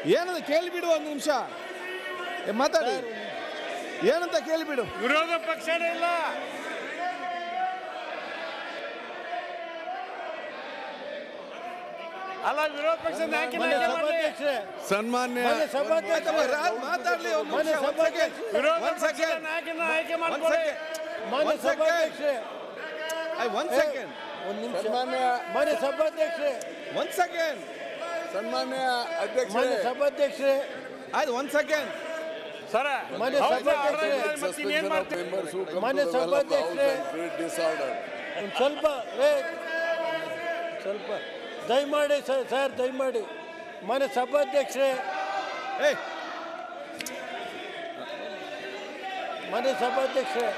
ಏನಂತ ಕೇಳಿಬಿಡು ಒಂದು ನಿಮಿಷ ಏ, ಮಾತಾಡಿ ಏನಂತ ಕೇಳಿಬಿಡು ವಿರೋಧ ಪಕ್ಷನೇ ಇಲ್ಲ ಅಲ್ಲ ವಿರೋಧ ಪಕ್ಷ ನಾಯಕನ ಮಾನ್ಯ ಆಯ್ಕೆ ಮಾಡ್ಲಿ. ಸಭಾಧ್ಯಕ್ಷರೇ ಸನ್ಮಾನ್ಯ ಮಾನ್ಯ ಸಭಾಧ್ಯಕ್ಷರೇ ಆಯ್ತಮ್ಮ, ರಾ- ಮಾತಾಡ್ಲಿ ಒಂದು ಮಾನ್ಯ ನಿಮಿಷ, ಒಂದು ಸಭಾಧ್ಯಕ್ಷ- second. ವಿರೋಧ ಒಂದು ಪಕ್ಷದ second. ನಾಯಕನ ಆಯ್ಕೆ ಒಂದು ಮಾಡ್ಕೊಳ್ಳಿ second. ಮಾನ್ಯ One second. ಸಭಾಧ್ಯಕ್ಷರೇ ಐ, one ಏ, second. ಒಂದ್ ನಿಮಿಷ ಸನ್ಮಾನ್ಯ ಮಾನ್ಯ ಸಭಾಧ್ಯಕ್ಷರೇ One second. ಸನ್ಮಾನ್ಯ ಮಾನ್ಯ ಅಧ್ಯಕ್ಷರೇ ಸಭಾಧ್ಯಕ್ಷರೇ ಆಯ್ತು ಒಂದ್ ಸೆಕೆಂಡ್ ಸರ ಮಾನ್ಯ ಹೌದು, ಸಭಾಧ್ಯಕ್ಷರೇ, ಅವ್ರ ಮತ್ತೆ ಇನ್ನೇನ್ ಮಾಡ್ತೀವಿ? members who come ಮಾನ್ಯ to the well of the house ಸಭಾಧ್ಯಕ್ಷರೇ. and create disorder. ಒಂದು ಸ್ವಲ್ಪ ಏ ಸ್ವಲ್ಪ ದಯಮಾಡಿ ಸರ್ ಸರ್ ದಯಮಾಡಿ ಮಾನ್ಯ ಸಭಾಧ್ಯಕ್ಷರೇ ಏ ಮಾನ್ಯ ಸಭಾಧ್ಯಕ್ಷರೇ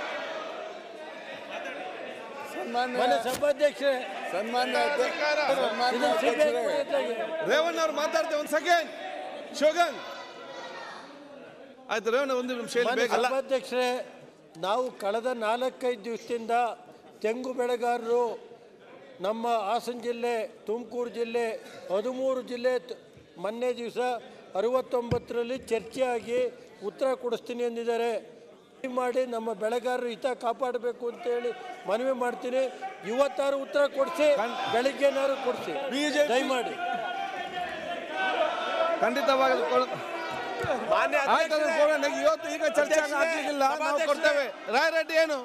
ಸನ್ಮಾನ್ಯ ಮಾನ್ಯ ಸಭಾಧ್ಯಕ್ಷರೇ ಸನ್ಮಾನ್ಯ ಅಧ್ಯ- ಸನ್ಮಾನ್ಯ ಇದನ್ನು ಸಿಬಿಐ ಅಧ್ಯಕ್ಷರೇ ರೇವಣ್ಣ ಅವ್ರು ಮಾತಾಡ್ತೇವೆ ಒಂದು ಸೆಕೆಂಡ್ ಶೋಗನ್ ಆಯ್ತು ರೇವಣ್ಣ ಒಂದು ನಿಮಿಷ ಹೇಳಿ ಮಾನ್ಯ ಬೇಗ ಸಭಾಧ್ಯಕ್ಷರೇ ನಾವು ಕಳೆದ ನಾಲ್ಕೈದು ದಿವಸದಿಂದ ತೆಂಗು ಬೆಳೆಗಾರರು ನಮ್ಮ ಹಾಸನ ಜಿಲ್ಲೆ ತುಮಕೂರು ಜಿಲ್ಲೆ ಹದಿಮೂರು ಜಿಲ್ಲೆ ತ- ಮೊನ್ನೆ ದಿವಸ ಅರವತ್ತೊಂಬತ್ತರಲ್ಲಿ ಚರ್ಚೆ ಆಗಿ ಉತ್ತರ ಕೊಡಿಸ್ತೀನಿ ಎಂದಿದ್ದಾರೆ ಮಾಡಿ ನಮ್ಮ ಬೆಳೆಗಾರರ ಹಿತ ಕಾಪಾಡಬೇಕು ಅಂತೇಳಿ ಮನವಿ ಮಾಡ್ತೀನಿ ಇವತ್ತಾರು ಉತ್ತರ ಕೊಡಿಸಿ ಬೆಳಿಗ್ಗೆನಾರು ಕೊಡಿಸಿ BJP ದಯಮಾಡಿ ಖಂಡಿತವಾಗಿ ಕೊಡ್- ಮಾನ್ಯ ಆಯ್ತು ಅದನ್ನ ಅಧ್ಯಕ್ಷರೇ, ಕೊಡೋಣ. ಇವತ್ತು ಈಗ ಚರ್ಚೆ ಅಧ್ಯಕ್ಷರೇ, ಆಗ್ಲಿಕ್ಕಿಲ್ಲ ನಾವು ಸಭಾಧ್ಯಕ್ಷರೇ. ಕೊಡ್ತೇವೆ ರಾಯರೆಡ್ಡಿ ಏನು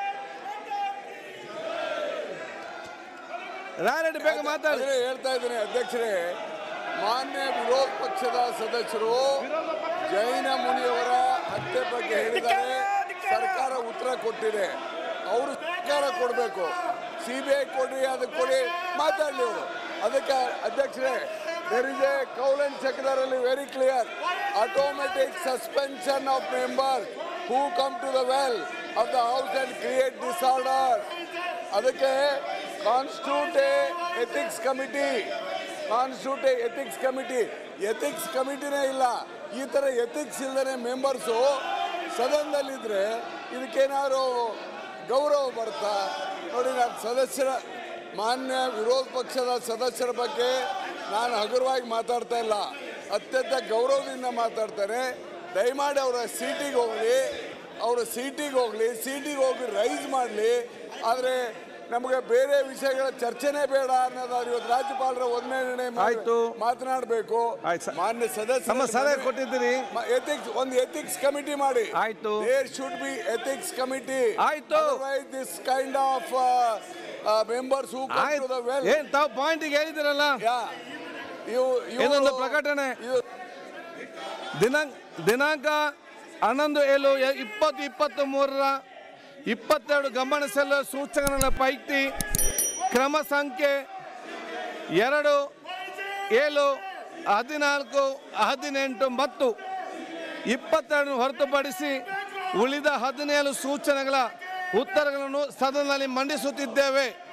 ರಾಯರೆಡ್ಡಿ ಬೇಗ ಮಾತಾಡಿ ಅದೇ ಹೇಳ್ತಾ ಇದ್ದೀನಿ ಅಧ್ಯಕ್ಷರೇ ಮಾನ್ಯ ವಿರೋಧ ಪಕ್ಷದ ಸದಸ್ಯರು ಜೈನ ಮುನಿಯವರ ಹತ್ಯೆ ಬಗ್ಗೆ ಹೇಳಿದ್ದಾರೆ ಸರ್ಕಾರ ಉತ್ತರ ಕೊಟ್ಟಿದೆ ಅವರು ಸರ್ಕಾರ ಕೊಡಬೇಕು ಸಿ ಬಿ ಐ ಕೊಡ್ರಿ ಅದಕ್ಕೆ ಕೊಡಿ ಮಾತಾಡಲಿ ಅವರು ಅದಕ್ಕೆ ಅಧ್ಯಕ್ಷರೇ there is a Kaul and ಸೆಕ್ಯುಲರಲ್ಲಿ very clear automatic suspension of member who come to the well of the house and create disorder ಅದಕ್ಕೆ constitute ethics committee constitute ethics committee ethics ಕಮಿಟಿನೇ ಇಲ್ಲ ಈ ಥರ ಎಥಿಕ್ಸ್ ಇಲ್ಲದೇ ಮೆಂಬರ್ಸು ಸದನದಲ್ಲಿದ್ದರೆ ಇದಕ್ಕೇನಾದ್ರು ಗೌರವ ಬರ್ತಾ ನೋಡಿ ನಾನು ಸದಸ್ಯರ ಮಾನ್ಯ ವಿರೋಧ ಪಕ್ಷದ ಸದಸ್ಯರ ಬಗ್ಗೆ ನಾನು ಹಗುರವಾಗಿ ಮಾತಾಡ್ತಾ ಇಲ್ಲ ಅತ್ಯಂತ ಗೌರವದಿಂದ ಮಾತಾಡ್ತಾರೆ ದಯಮಾಡಿ ಅವರ ಸೀಟಿಗೆ ಹೋಗಲಿ ಅವರ ಸೀಟಿಗೆ ಹೋಗಲಿ ಸೀಟಿಗೆ ಹೋಗಿ ರೈಸ್ ಮಾಡಲಿ ಆದರೆ ನಮಗೆ ಬೇರೆ ವಿಷಯಗಳ ಚರ್ಚೆನೇ ಬೇಡ ಅನ್ನೋದಾದ್ರೆ ಇವತ್ತು ರಾಜ್ಯಪಾಲರ ಒಂದನೇ ನಿರ್ಣಯ ಮಾಡಿ ಆಯ್ತು. ಮಾತನಾಡಬೇಕು ಆಯ್ತು ಸರ್. ಮಾನ್ಯ ನಮ್ಮ ಸಲಹೆ ಸದಸ್ಯ ಕೊಟ್ಟಿದ್ದೀರಿ ಎಥಿಕ್ಸ್ ಒಂದು ಎಥಿಕ್ಸ್ ಕಮಿಟಿ ಮಾಡಿ ಆಯ್ತು. There should be ethics committee ಆಯ್ತು. This kind of members who come to the ಆಯ್ತು ವೆಲ್ ಏನ್ ತಾವು ಪಾಯಿಂಟಿಗೆ ಹೇಳಿದಿರಲ್ಲ ಯಾ ಇವು ಇದೊಂದು ಪ್ರಕಟಣೆ ದಿನಾಂಕ ದಿನಾಂಕ ಹನ್ನೊಂದು ಏಳು ಎ- ಇಪ್ಪತ್ತು ಇಪ್ಪತ್ತು ಮೂರರ ಇಪ್ಪತ್ತೆರಡು ಗಮನಿಸಲು ಸೂಚನೆಗಳ ಪೈಕಿ ಕ್ರಮ ಸಂಖ್ಯೆ ಎರಡು ಏಳು ಹದಿನಾಲ್ಕು ಹದಿನೆಂಟು ಮತ್ತು ಇಪ್ಪತ್ತೆರಡು ಹೊರತುಪಡಿಸಿ ಉಳಿದ ಹದಿನೇಳು ಸೂಚನೆಗಳ ಉತ್ತರಗಳನ್ನು ಸದನದಲ್ಲಿ ಮಂಡಿಸುತ್ತಿದ್ದೇವೆ